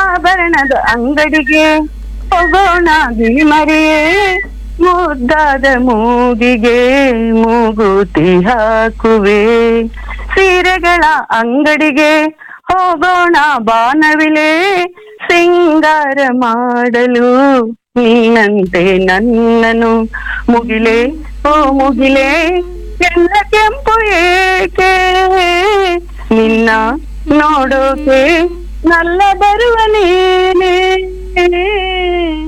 ಆಭರಣದ ಅಂಗಡಿಗೆ ಹೋಗೋಣ ಮರಿಯೇ ಮುದ್ದಾದ ಮೂಗಿಗೆ ಮೂಗುತಿ ಹಾಕುವೆ ಸೀರೆಗಳ ಅಂಗಡಿಗೆ ಹೋಗೋಣ ಬಾನವಿಲೆ ಸಿಂಗಾರ ಮಾಡಲು ನೀನಂತೆ ನನ್ನನು ಮುಗಿಲೆ ಓ ಮುಗಿಲೆ ಎಲ್ಲ ಕೆಂಪು ಏಕೆ ನಿನ್ನ ನೋಡೋಕೆ ನಲ್ಲ ಬರುವ ನೀ